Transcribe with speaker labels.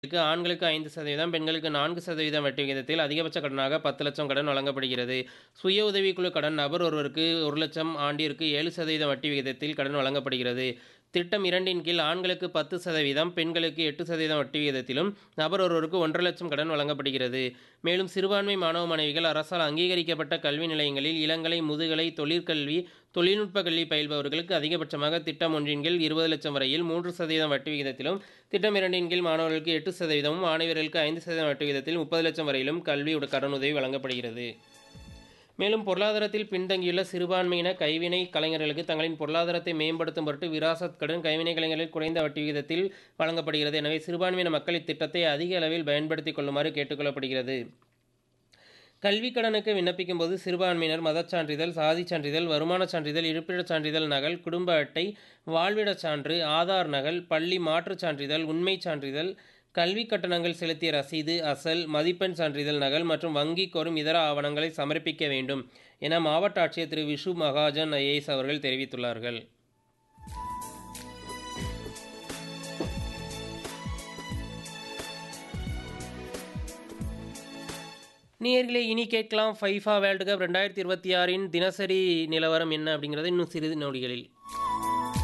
Speaker 1: க்கு ஆண்களுக்கு 5%, பெண்களுக்கு 4% வட்டி விகிதத்தில் அதிகபட்ச கடனாக 10,00,000 கடன் வழங்கப்படுகிறது. சுய உதவிக்குழு கடன் நபர் ஒருவருக்கு 1,00,000 ஆண்டிற்கு 7% வட்டி விகிதத்தில் கடன் வழங்கப்படுகிறது. திட்டம் இரண்டின் கீழ் ஆண்களுக்கு 10%, பெண்களுக்கு 8% வட்டி விகிதத்திலும் நபர் ஒருவருக்கு 1,50,000 கடன் வழங்கப்படுகிறது. மேலும் சிறுபான்மை மாணவ மாணவிகள் அரசால் அங்கீகரிக்கப்பட்ட கல்வி நிலையங்களில் இளங்கலை, முதுகலை, தொழிற்கல்வி, தொழில்நுட்ப கல்வி பயில்பவர்களுக்கு அதிகபட்சமாக திட்டம் ஒன்றின் கீழ் 20,00,000 வரையில் 3% வட்டி விகிதத்திலும், திட்டம் இரண்டின் கீழ் மாணவர்களுக்கு 8%, மாணவியர்களுக்கு 5% வட்டி விகிதத்தில் 30,00,000 வரையிலும் கல்வி கடனுதவி வழங்கப்படுகிறது. மேலும் பொருளாதாரத்தில் பின்தங்கியுள்ள சிறுபான்மையின கைவினை கலைஞர்களுக்கு தங்களின் பொருளாதாரத்தை மேம்படுத்தும் பொருட்டு விராசத் கடன் கைவினை கலைஞர்களுக்கு குறைந்த வட்டி விகிதத்தில் வழங்கப்படுகிறது. எனவே சிறுபான்மையின மக்கள் இத்திட்டத்தை அதிக அளவில் பயன்படுத்திக் கொள்ளுமாறு கேட்டுக் கொள்ளப்படுகிறது. கல்விக் கடனுக்கு விண்ணப்பிக்கும் போது சிறுபான்மையினர் மதச் சான்றிதழ், சாதிச் சான்றிதழ், வருமானச் சான்றிதழ், இருப்பிடச் சான்றிதழ் நகல், குடும்ப அட்டை, வாழ்விடச் சான்று, ஆதார் நகல், பள்ளி மாற்றுச் சான்றிதழ், உண்மைச் சான்றிதழ், கல்விக் கட்டணங்கள் செலுத்திய ரசீது, அசல், மதிப்பெண் சான்றிதழ் நகல் மற்றும் வங்கி கோரும் இதர ஆவணங்களை சமர்ப்பிக்க வேண்டும் என மாவட்ட ஆட்சியர் திரு விஷு மகாஜன் ஐஏஎஸ் அவர்கள் தெரிவித்துள்ளார்கள். நேயர்களே இனி கேட்கலாம் ஃபைஃபா வேர்ல்டு கப் 2026 இன் தினசரி நிலவரம் என்ன அப்படிங்கிறத இன்னும் சிறிது நொடிகளில்.